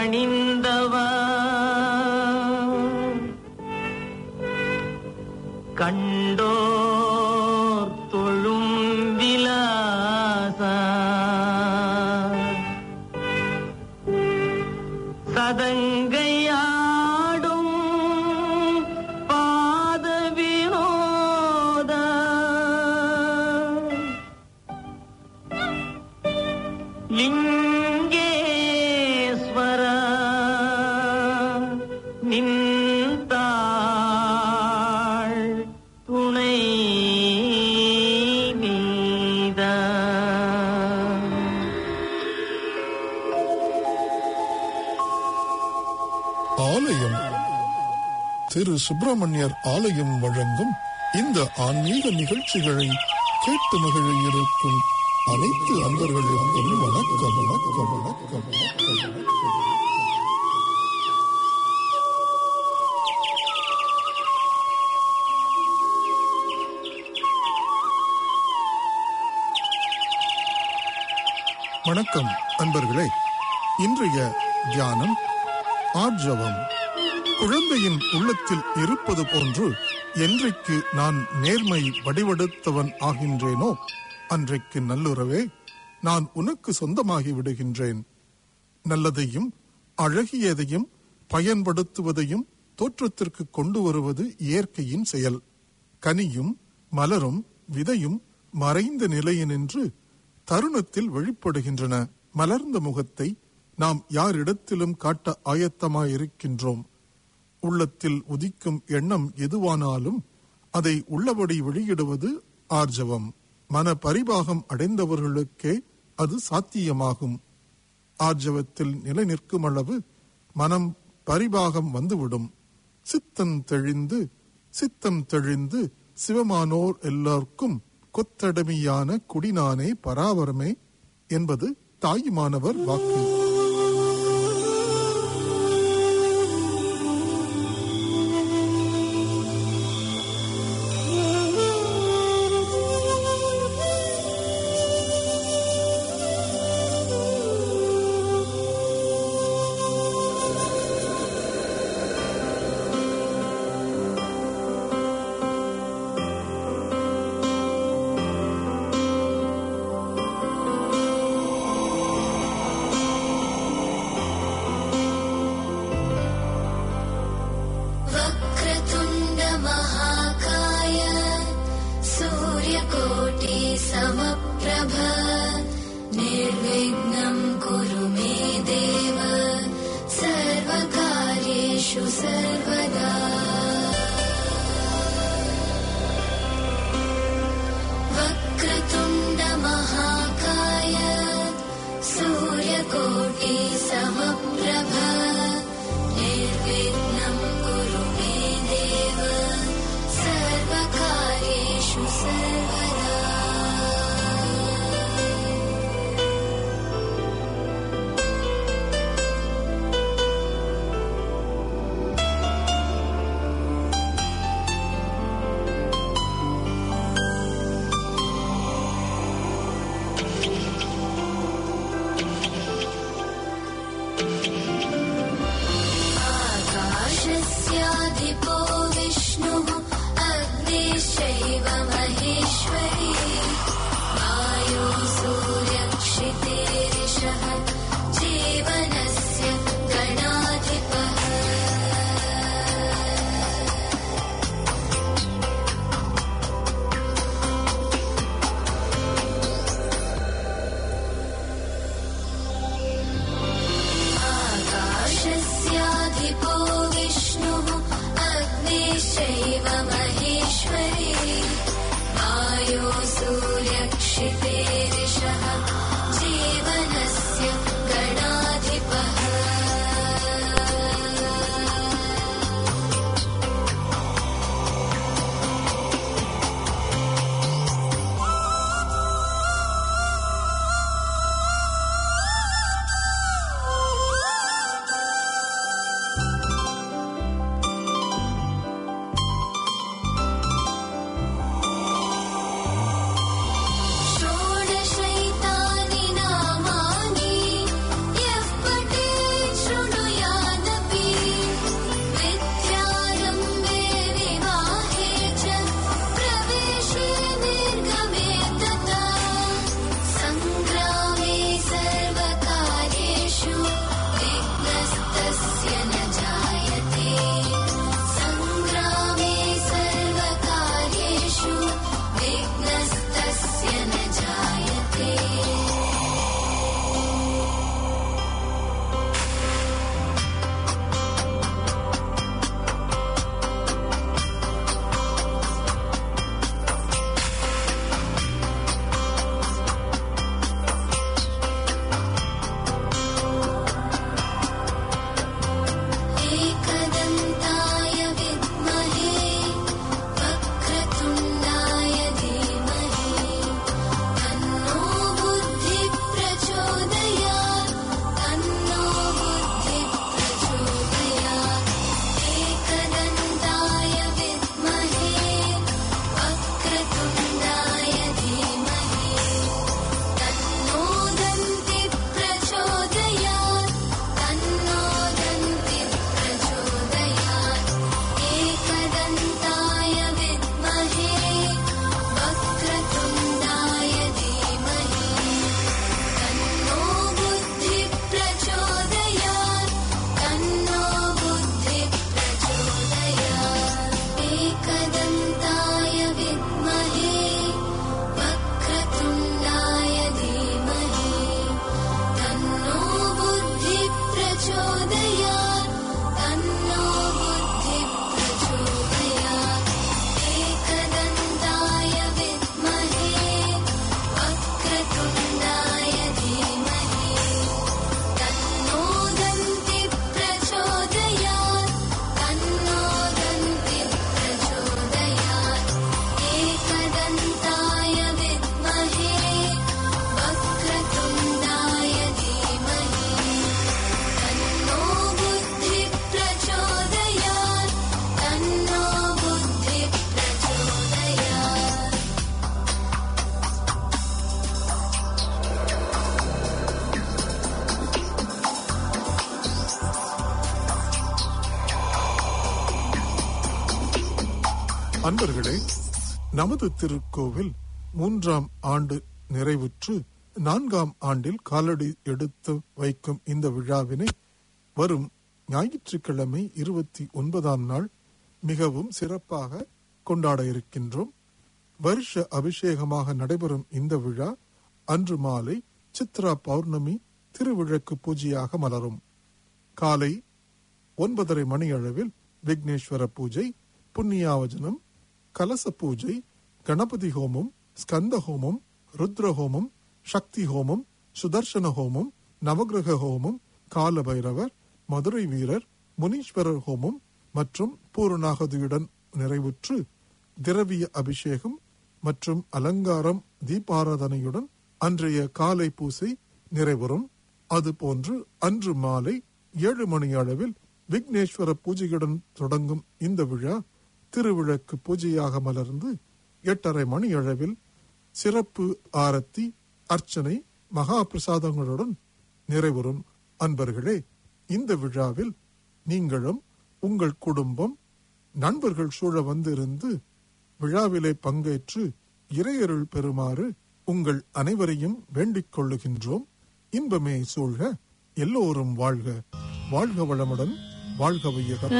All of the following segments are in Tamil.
பணிந்தவா கண்டோர் தொழும் விலாசா சதங்கையாடும் பாத வினோத லிங்கேஸ்வர நின்றாள் துணை நீதா ஆலயம் திரு சுப்பிரமணியர் ஆலயம் வழங்கும் இந்த ஆன்மீக நிகழ்ச்சிகளை கேட்டு மகிழ இருக்கும் அனைத்து அன்பர்களுக்கும் வணக்கம் வணக்கம் வணக்கம் வணக்கம் வணக்கம் வணக்கம் அன்பர்களே இன்றைய தியானம் ஆர்ஜவம் குழந்தையின் உள்ளத்தில் இருப்பது போன்று என்றைக்கு நான் நேர்மை வடிவெடுத்தவன் ஆகின்றேனோ அன்றைக்கு நல்லுறவே நான் உனக்கு சொந்தமாகி விடுகின்றேன் நல்லதையும் அழகியதையும் பயன்படுத்துவதையும் தோற்றத்திற்கு கொண்டு வருவது இயற்கையின் செயல் கனியும் மலரும் விதையும் மறைந்த நிலையினின்று தருணத்தில் வெளிப்படுகின்றன மலர்ந்த முகத்தை நாம் யாரிடத்திலும் காட்ட ஆயத்தமாயிருக்கின்றோம் உள்ளத்தில் உதிக்கும் எண்ணம் எதுவானாலும் அதை உள்ளபடி வெளியிடுவது ஆர்ஜவம் மன பரிபாகம் அடைந்தவர்களுக்கே அது சாத்தியமாகும் ஆர்ஜவத்தில் நிலை நிற்கும் அளவு மனம் பரிபாகம் வந்துவிடும் சித்தம் தெளிந்து சித்தம் தெளிந்து சிவமானோர் எல்லாருக்கும் கொத்தடமையான குடிநானே பராவரமே என்பது தாயுமானவர் வாக்கு वक्रतुण्ड महाकाय सूर्यकोटि समप्रभ निर्विघ्नं कुरु मे देव सर्वकार्येषु सर्वदा वक्रतुण्ड महाकाय सूर्यकोटि समप्रभ निर्विघ्नं कुरु मे देव सर्वकार्येषु सर्वदा आकाशस्याधिपो विष्णुः अग्निश्चैव महेश्वरी वायो सूर्यक्षितेरिषः जीवनस्य गणाधिपः आकाशस्याधिपो विष्णुः अग्निश्चैव महेश्वरी वायो सूर्यक्षितेरिषः जीवनस्य गणाधिपः षोडशैतानि அன்பர்களே நமது திருக்கோவில் மூன்றாம் ஆண்டு நிறைவுற்று நான்காம் ஆண்டில் காலடி எடுத்து வைக்கும் இந்த விழாவினை வரும் ஞாயிற்றுக்கிழமை இருபத்தி ஒன்பதாம் நாள் மிகவும் சிறப்பாக கொண்டாட இருக்கின்றோம் வருஷ அபிஷேகமாக நடைபெறும் இந்த விழா அன்று மாலை சித்ரா பௌர்ணமி திருவிளக்கு பூஜையாக மலரும் காலை ஒன்பதரை மணி அளவில் விக்னேஸ்வர பூஜை புண்ணியாவஜனம் கலச பூஜை கணபதி ஹோமம் ஸ்கந்த ஹோமம் ருத்ர ஹோமம் சக்தி ஹோமம் சுதர்சன ஹோமம் நவகிரக ஹோமம் கால பைரவர் மதுரை வீரர் முனீஸ்வரர் ஹோமம் மற்றும் பூரணாகதியுடன் நிறைவுற்று திரவிய அபிஷேகம் மற்றும் அலங்காரம் தீபாராதனையுடன் அன்றைய காலை பூசை நிறைவரும் அதுபோன்று அன்று மாலை ஏழு மணி அளவில் விக்னேஸ்வர பூஜையுடன் தொடங்கும் இந்த விழா திருவிளக்கு பூஜையாக மலர்ந்து எட்டரை மணி அளவில் சிறப்பு ஆரத்தி அர்ச்சனை மகா பிரசாதங்களுடன் நிறைவரும் அன்பர்களே இந்த விழாவில் நீங்களும் உங்கள் குடும்பம் நண்பர்கள் சூழ வந்திருந்து விழாவிலே பங்கேற்று இறையருள் பெறுமாறு உங்கள் அனைவரையும் வேண்டிக் கொள்ளுகின்றோம் இன்பமே சூழ்க எல்லோரும் வாழ்க வாழ்க வளமுடன் வாழ்க வையகம்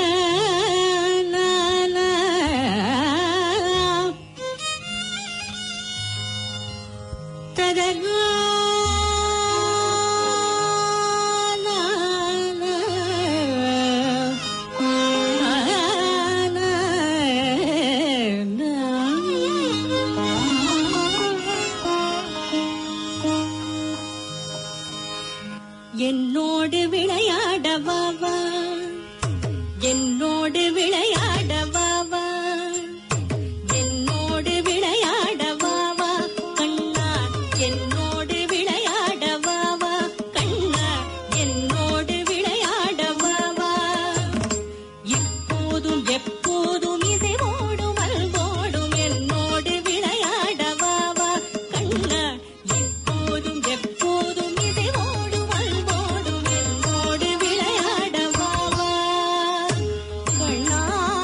என்னோடு விளையாடவா வா என்னோடு விளையாடவா வா என்னோடு விளையாடவா வா கண்ணா என்னோடு விளையாடவா வா கண்ணா என்னோடு விளையாடவா வா இப்போதும் எப்போதும் இசைவோடும் அல்வோடும் என்னோடு விளையாடவா வா கண்ணா இப்போதும் எப்போதும் இசைவோடும் அல்வோடும் என்னோடு விளையாடவா வா கண்ணா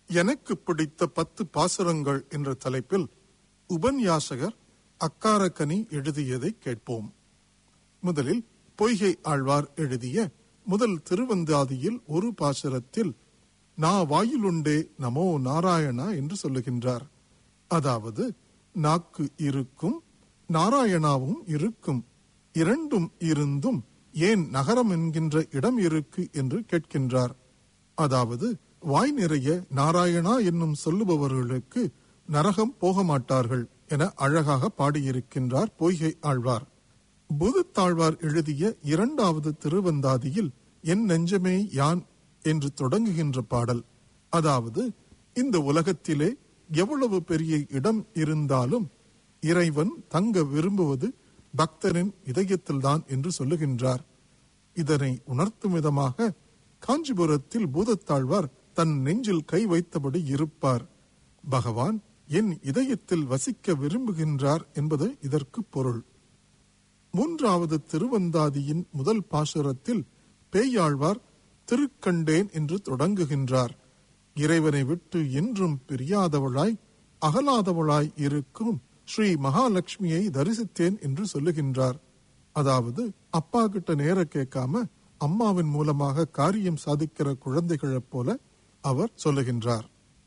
எனக்கு பிடித்த பத்து பாசுரங்கள் என்ற தலைப்பில் உபன்யாசகர் அக்காரக்கனி எழுதியதை கேட்போம் முதலில் பொய்கை ஆழ்வார் எழுதிய முதல் திருவந்தாதியில் ஒரு பாசுரத்தில் நா வாயிலுண்டே நமோ நாராயணா என்று சொல்லுகின்றார் அதாவது நாக்கு இருக்கும் நாராயணாவும் இருக்கும் இரண்டும் இருந்தும் ஏன் நகரம் என்கின்ற இடம் இருக்கு என்று கேட்கின்றார் அதாவது வாய் நிறைய நாராயணா என்னும் சொல்லுபவர்களுக்கு நரகம் போக மாட்டார்கள் என அழகாக பாடியிருக்கின்றார் பொய்கை ஆழ்வார் பூதத்தாழ்வார் எழுதிய இரண்டாவது திருவந்தாதியில் என் நெஞ்சமே யான் என்று தொடங்குகின்ற பாடல் அதாவது இந்த உலகத்திலே எவ்வளவு பெரிய இடம் இருந்தாலும் இறைவன் தங்க விரும்புவது பக்தரின் இதயத்தில்தான் என்று சொல்லுகின்றார் இதனை உணர்த்தும் விதமாக காஞ்சிபுரத்தில் பூதத்தாழ்வார் தன் நெஞ்சில் கை வைத்தபடி இருப்பார் பகவான் என் இதயத்தில் வசிக்க விரும்புகின்றார் என்பது இதற்கு பொருள் மூன்றாவது திருவந்தாதியின் முதல் பாசுரத்தில் பேயாழ்வார் திருக்கண்டேன் என்று தொடங்குகின்றார் இறைவனை விட்டு என்றும் பிரியாதவளாய் அகலாதவளாய் இருக்கும் ஸ்ரீ மகாலட்சுமியை தரிசித்தேன் என்று சொல்லுகின்றார் அதாவது அப்பா கிட்ட நேர கேட்காம அம்மாவின் மூலமாக காரியம் சாதிக்கிற குழந்தைகளைப் போல அவர் சொல்லுகின்றார்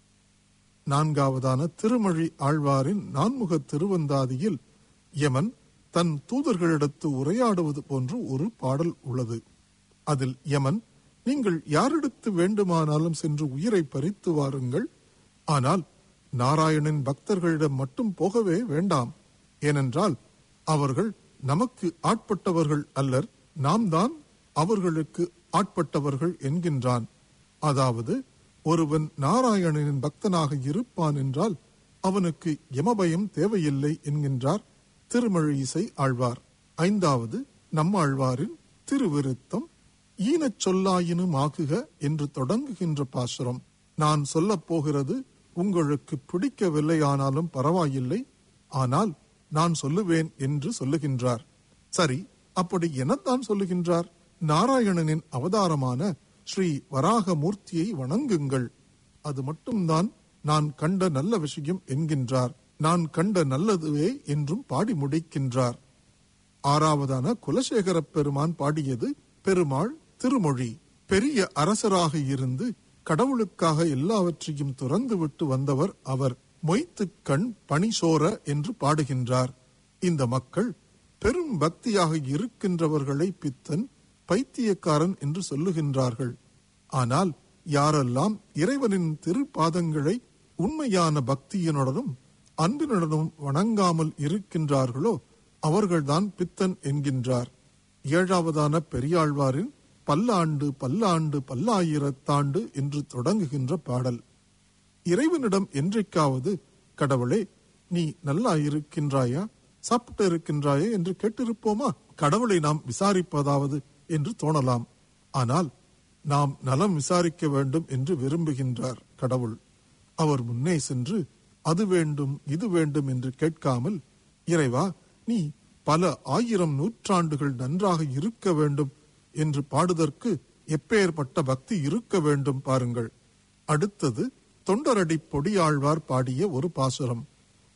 நான்காவதான திருமொழி ஆழ்வாரின் நான்முக திருவந்தாதியில் யமன் தன் தூதர்களிடத்து உரையாடுவது போன்று ஒரு பாடல் உள்ளது அதில் யமன் நீங்கள் யாரிடத்து வேண்டுமானாலும் சென்று உயிரை பறித்து வாருங்கள் ஆனால் நாராயணன் பக்தர்களிடம் மட்டும் போகவே வேண்டாம் ஏனென்றால் அவர்கள் நமக்கு ஆட்பட்டவர்கள் அல்லர் நாம் தான் அவர்களுக்கு ஆட்பட்டவர்கள் என்கின்றான் அதாவது ஒருவன் நாராயணனின் பக்தனாக இருப்பான் என்றால் அவனுக்கு யமபயம் தேவையில்லை என்கின்றார் திருமழி இசை ஆழ்வார் ஐந்தாவது நம்மாழ்வாரின் திருவிருத்தம் ஈனச் சொல்லாயினும் ஆகுக என்று தொடங்குகின்ற பாசுரம் நான் சொல்லப் போகிறது உங்களுக்கு பிடிக்கவில்லையானாலும் பரவாயில்லை ஆனால் நான் சொல்லுவேன் என்று சொல்லுகின்றார் சரி அப்படி என்னத்தான் சொல்லுகின்றார் நாராயணனின் அவதாரமான ஸ்ரீ வராக மூர்த்தியை வணங்குங்கள் அது மட்டும்தான் நான் கண்ட நல்ல விஷயம் என்கின்றார் நான் கண்ட நல்லதுவே என்றும் பாடி முடிக்கின்றார் ஆறாவதான குலசேகர பெருமான் பாடியது பெருமாள் திருமொழி பெரிய அரசராக இருந்து கடவுளுக்காக எல்லாவற்றையும் துறந்து விட்டு வந்தவர் அவர் மொய்த்து கண் பணி சோர என்று பாடுகின்றார் இந்த மக்கள் பெரும் பக்தியாக இருக்கின்றவர்களை பித்தன் பைத்தியக்காரன் என்று சொல்லுகின்றார்கள் ஆனால் யாரெல்லாம் இறைவனின் திருப்பாதங்களை உண்மையான பக்தியினுடனும் அன்பினுடனும் வணங்காமல் இருக்கின்றார்களோ அவர்கள்தான் பித்தன் என்கின்றார் ஏழாவதான பெரியாழ்வாரின் பல்லாண்டு பல்லாண்டு பல்லாயிரத்தாண்டு என்று தொடங்குகின்ற பாடல் இறைவனிடம் என்றைக்காவது கடவுளே நீ நல்லா இருக்கின்றாயா சாப்பிட்டு இருக்கின்றாயா என்று கேட்டிருப்போமா கடவுளை நாம் விசாரிப்பதாவது என்று தோணலாம் ஆனால் நாம் நலம் விசாரிக்க வேண்டும் என்று விரும்புகின்றார் கடவுள் அவர் முன்னே சென்று அது வேண்டும் இது வேண்டும் என்று கேட்காமல் இறைவா நீ பல ஆயிரம் நூற்றாண்டுகள் நன்றாக இருக்க வேண்டும் என்று பாடுதற்கு எப்பேற்பட்ட பக்தி இருக்க வேண்டும் பாருங்கள் அடுத்தது தொண்டரடி பொடியாழ்வார் பாடிய ஒரு பாசுரம்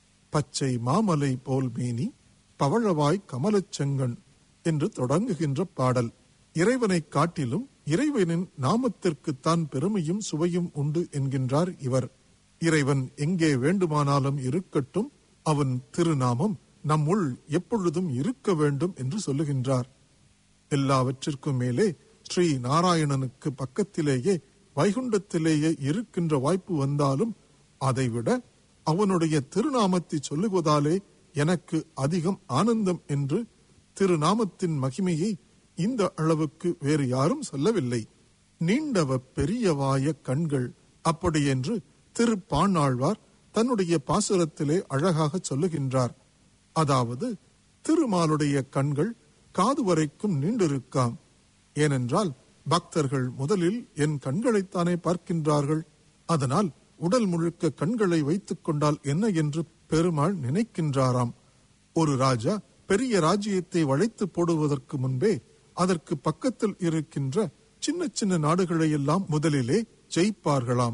பச்சை மாமலை போல் மேனி பவழவாய் கமலச் செங்கண் என்று தொடங்குகின்ற பாடல் இறைவனை காட்டிலும் இறைவனின் நாமத்திற்குத்தான் பெருமையும் சுவையும் உண்டு என்கின்றார் இவர் இறைவன் எங்கே வேண்டுமானாலும் இருக்கட்டும் அவன் திருநாமம் நம்முள் எப்பொழுதும் இருக்க வேண்டும் என்று சொல்லுகின்றார் எல்லாவற்றிற்கும் மேலே ஸ்ரீ நாராயணனுக்கு பக்கத்திலேயே வைகுண்டத்திலேயே இருக்கின்ற வாய்ப்பு வந்தாலும் அதைவிட அவனுடைய திருநாமத்தை சொல்லுவதாலே எனக்கு அதிகம் ஆனந்தம் என்று திருநாமத்தின் மகிமையை இந்த அளவுக்கு வேறு யாரும் சொல்லவில்லை நீண்டவ பெரியவாய கண்கள் அப்படியென்று திருப்பாணாழ்வார் தன்னுடைய பாசுரத்திலே அழகாக சொல்லுகின்றார் அதாவது திருமாலுடைய கண்கள் காது வரைக்கும் நீண்டிருக்காம் ஏனென்றால் பக்தர்கள் முதலில் என் கண்களைத்தானே பார்க்கின்றார்கள் அதனால் உடல் முழுக்க கண்களை வைத்துக் கொண்டால் என்ன என்று பெருமாள் நினைக்கின்றாராம் ஒரு ராஜா பெரிய ராஜ்யத்தை வளைத்து போடுவதற்கு முன்பே அதற்கு பக்கத்தில் இருக்கின்ற சின்ன சின்ன நாடுகளை எல்லாம் முதலிலே ஜெயிப்பார்களாம்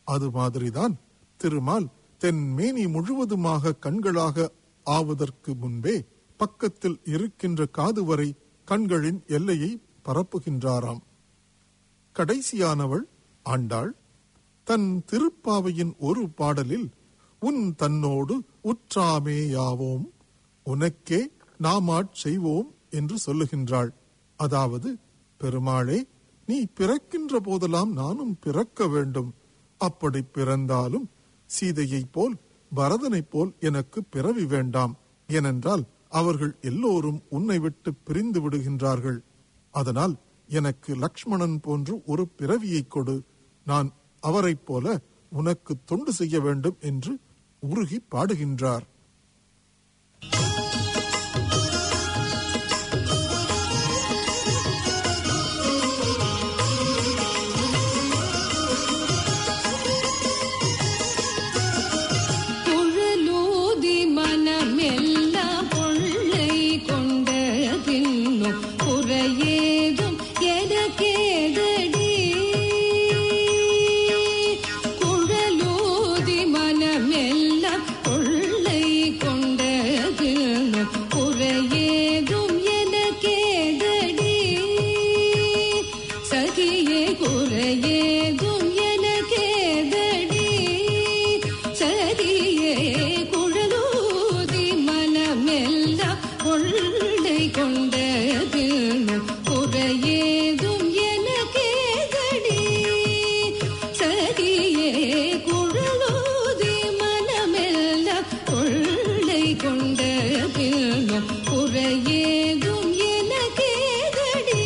அது மாதிரிதான் திருமால் தென் மேனி முழுவதுமாக கண்களாக ஆவதற்கு முன்பே பக்கத்தில் இருக்கின்ற காது வரை கண்களின் எல்லையை பரப்புகின்றாராம் கடைசியானவள் ஆண்டாள் தன் திருப்பாவையின் ஒரு பாடலில் உன் தன்னோடு உற்றாமேயாவோம் உனக்கே நாமாட் செய்வோம் என்று சொல்லுகின்றாள் அதாவது பெருமாளே நீ பிறக்கின்ற போதெல்லாம் நானும் பிறக்க வேண்டும் அப்படி பிறந்தாலும் சீதையைப் போல் பரதனைப் போல் எனக்கு பிறவி வேண்டாம் ஏனென்றால் அவர்கள் எல்லோரும் உன்னை விட்டு பிரிந்து விடுகின்றார்கள் அதனால் எனக்கு லக்ஷ்மணன் போன்று ஒரு பிறவியைக் கொடு நான் அவரைப் போல உனக்கு தொண்டு செய்ய வேண்டும் என்று உருகி பாடுகின்றார் குழலூதி மனமெல்லாம் கொள்ளை கொண்ட பின்னும் குறையேதும் எனக்கேதடி குழலூதி மனமெல்லாம் கொள்ளை கொண்ட பின்னும் குறையேதும் எனக்கேதடி சகியே குறையேதும் எனக்கேதடி சதியே குழலூதி மனமெல்லாம் கொள்ளை கொண்ட பின்னும் குறையேதும் எனக்கேதடி சதியே குழலூதி மனமெல்லாம் கொள்ளை கொண்ட பின்னும் குறையேதும் எனக்கேதடி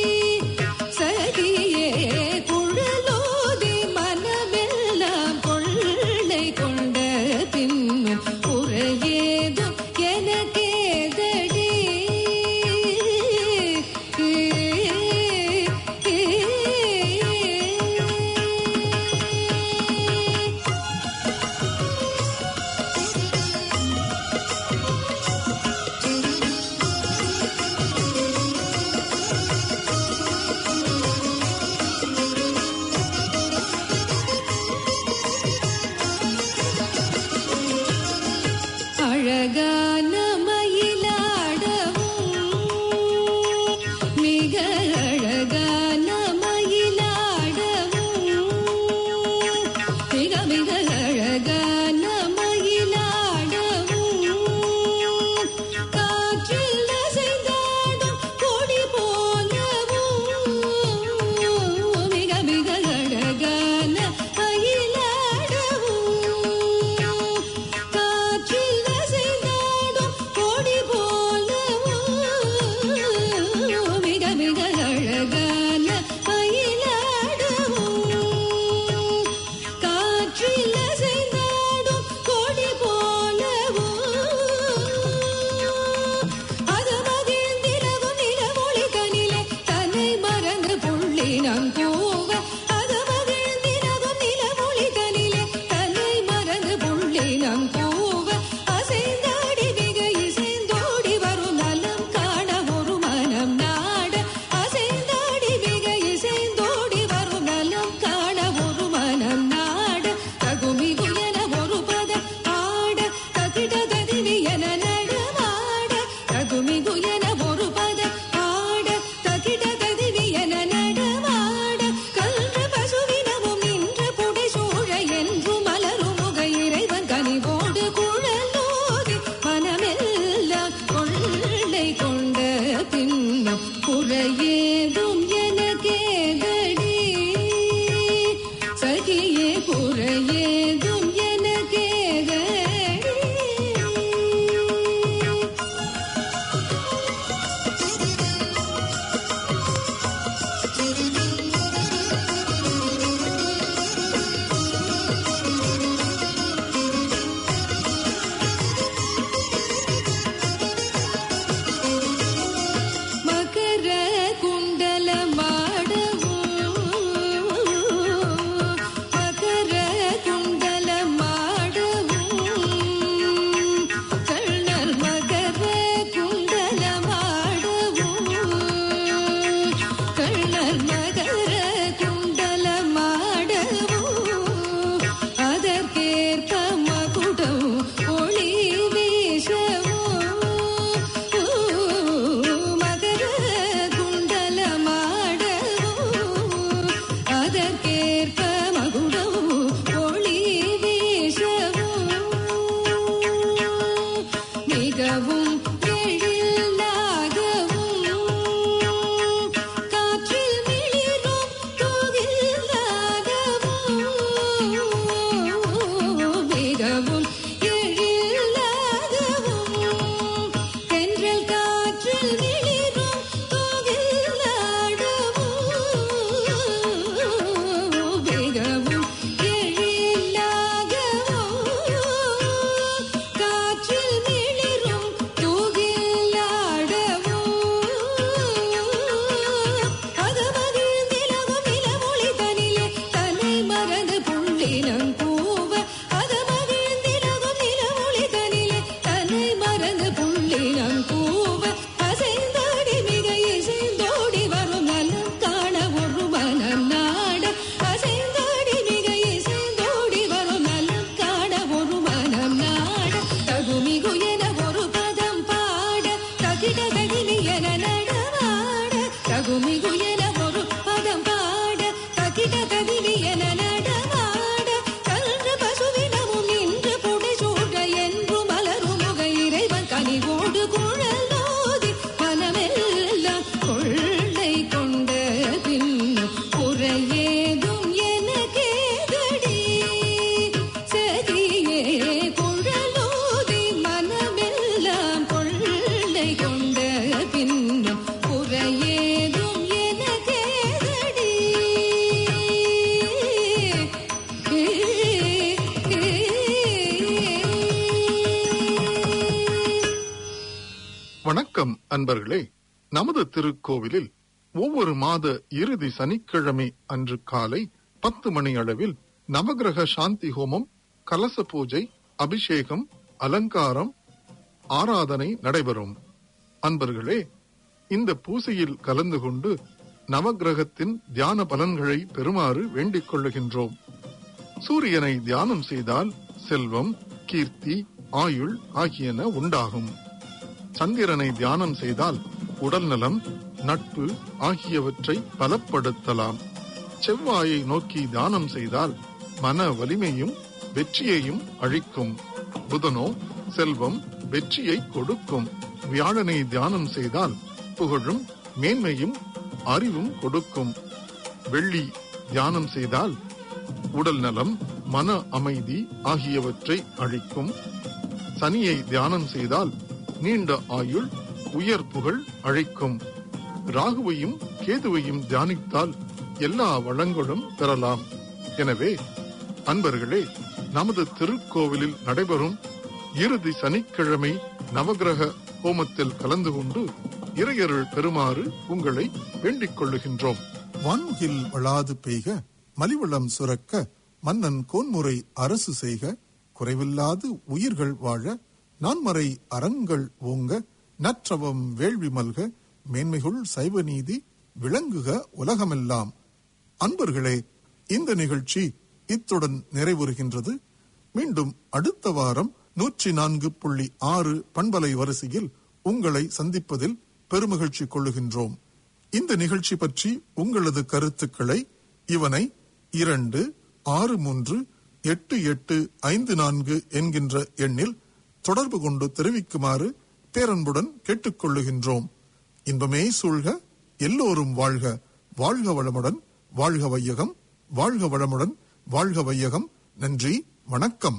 சகியே குழலோதி மனமெல்லாம் கொள்ளை கொண்ட பின்னும் குறையேதும் எனக்கேதடி அழகான மயிலாடவும் மிக அழகான மயிலாடவும் மிக மிக அழகான மயிலாடவும் காற்றில் அசைந்தாடும் கொடி போலவும் மிக மிக அழகான மயிலாடவும் காற்றில் அசைந்தாடும் கொடி போலவும் மிக மிக அழகான மயிலாடவும் காற்றில் அசைந்தாடும் கொடி போலவும் அது மகிழ்ந்திலவும் நிலவொளி தனிலே தன்னை மறந்து புள்ளினம் கூவ அது மகிழ்ந்திலவும் நிலவொளி தனிலே தன்னை மறந்து புள்ளினம் கூவ அசைந்தாடி மிக இசைந்தோடி வரும் நலம் காண ஒரு மனம் நாட அசைந்தாடி மிக இசைந்தோடி வரும் நலம் காண ஒரு மனம் நாட தகுமிகு என ஒரு பத ஆட தகிட ததிவி என நடமாட தகுமிகு என ஒரு பத ஆட தகிட ததிவி என நடமாட அன்பர்களே நமது திருக்கோவிலில் ஒவ்வொரு மாத இறுதி சனிக்கிழமை அன்று காலை பத்து மணி அளவில் நவகிரக சாந்தி ஹோமம் கலச பூஜை அபிஷேகம் அலங்காரம் ஆராதனை நடைபெறும் அன்பர்களே இந்த பூசையில் கலந்து கொண்டு நவகிரகத்தின் தியான பலன்களை பெறுமாறு வேண்டிக் கொள்ளுகின்றோம் சூரியனை தியானம் செய்தால் செல்வம் கீர்த்தி ஆயுள் ஆகியன உண்டாகும் சந்திரனை தியானம் செய்தால் உடல்நலம் நட்பு ஆகியவற்றை பலப்படுத்தலாம் செவ்வாயை நோக்கி தியானம் செய்தால் மன வலிமையும் வெற்றியையும் அழிக்கும் புதனோ செல்வம் வெற்றியை கொடுக்கும் வியாழனை தியானம் செய்தால் புகழும் மேன்மையும் அறிவும் கொடுக்கும் வெள்ளி தியானம் செய்தால் உடல் நலம் மன அமைதி ஆகியவற்றை அழிக்கும் சனியை தியானம் செய்தால் நீண்ட ஆயுள் உயர் புகழ் அழைக்கும் ராகுவையும் கேதுவையும் தியானித்தால் எல்லா வளங்களும் பெறலாம் எனவே அன்பர்களே நமது திருக்கோவிலில் நடைபெறும் இறுதி சனிக்கிழமை நவகிரக ஹோமத்தில் கலந்து கொண்டு இறையருள் பெறுமாறு உங்களை வேண்டிக் கொள்ளுகின்றோம் வான்முகில் வளாது பெய்க மலிவளம் சுரக்க மன்னன் கோன்முறை அரசு செய்க குறைவில்லாது உயிர்கள் வாழ நான்மறை அறங்கள் ஓங்க நற்றவம் வேள்வி மல்க மேன்மைகுள் சைவ நீதி விளங்குக உலகமெல்லாம் அன்பர்களே இந்த நிகழ்ச்சி இத்துடன் நிறைவுறுகின்றது மீண்டும் அடுத்த வாரம் நூற்றி நான்கு புள்ளி ஆறு பண்பலை வரிசையில் உங்களை சந்திப்பதில் பெருமகிழ்ச்சி கொள்ளுகின்றோம் இந்த நிகழ்ச்சி பற்றி உங்களது கருத்துக்களை இவனை இரண்டு ஆறு மூன்று எட்டு எட்டு ஐந்து நான்கு என்கின்ற எண்ணில் தொடர்பு கொண்டு தெரிவிக்குமாறு பேரன்புடன் கேட்டுக்கொள்ளுகின்றோம் இன்பமே சூழ்க எல்லோரும் வாழ்க வாழ்க வளமுடன் வாழ்க வையகம் வாழ்க வளமுடன் வாழ்க வையகம் நன்றி வணக்கம்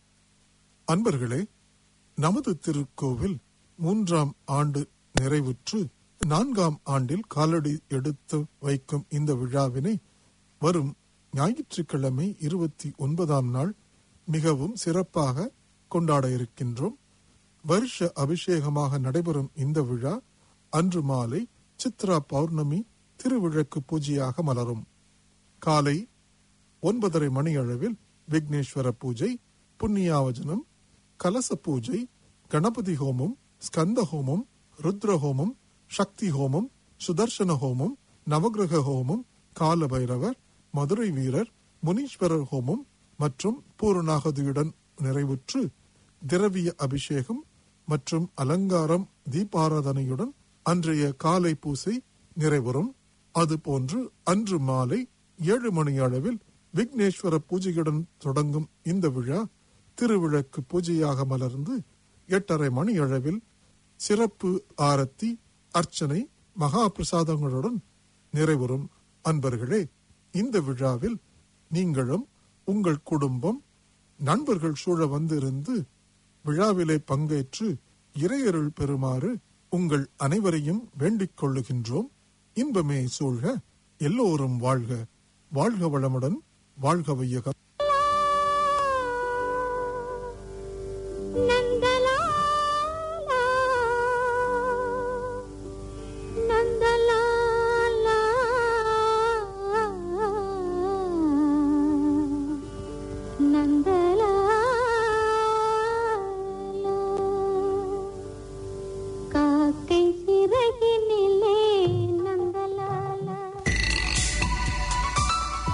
அன்பர்களே நமது திருக்கோவில் மூன்றாம் ஆண்டு நிறைவுற்று நான்காம் ஆண்டில் காலடி எடுத்து வைக்கும் இந்த விழாவினை வரும் ஞாயிற்றுக்கிழமை இருபத்தி ஒன்பதாம் நாள் மிகவும் சிறப்பாக கொண்டாட இருக்கின்றோம் வருஷ அபிஷேகமாக நடைபெறும் இந்த விழா அன்று மாலை சித்ரா பௌர்ணமி திருவிளக்கு பூஜையாக மலரும் காலை ஒன்பதரை மணி அளவில் விக்னேஸ்வர பூஜை புண்ணியாவஜனம் கலச பூஜை கணபதி ஹோமம் ஸ்கந்த ஹோமம் ருத்ர ஹோமம் சக்தி ஹோமம் சுதர்சன ஹோமம் நவகிரக ஹோமம் கால பைரவர் மதுரை வீரர் முனீஸ்வரர் ஹோமம் மற்றும் பூரணாகதியுடன் நிறைவுற்று திரவிய அபிஷேகம் மற்றும் அலங்காரம் தீபாராதனையுடன் அன்றைய காலை பூசை நிறைவரும் அதுபோன்று அன்று மாலை ஏழு மணி அளவில் விக்னேஸ்வர பூஜையுடன் தொடங்கும் இந்த விழா திருவிளக்கு பூஜையாக மலர்ந்து எட்டரை மணி அளவில் சிறப்பு ஆரத்தி அர்ச்சனை மகா பிரசாதங்களுடன் நிறைவரும் அன்பர்களே இந்த விழாவில் நீங்களும் உங்கள் குடும்பம் நண்பர்கள் சூழ வந்திருந்து விழாவிலே பங்கேற்று இறையருள் பெறுமாறு உங்கள் அனைவரையும் வேண்டிக் கொள்ளுகின்றோம் இன்பமே சூழ்க எல்லோரும் வாழ்க வாழ்க வளமுடன் வாழ்க வையகம்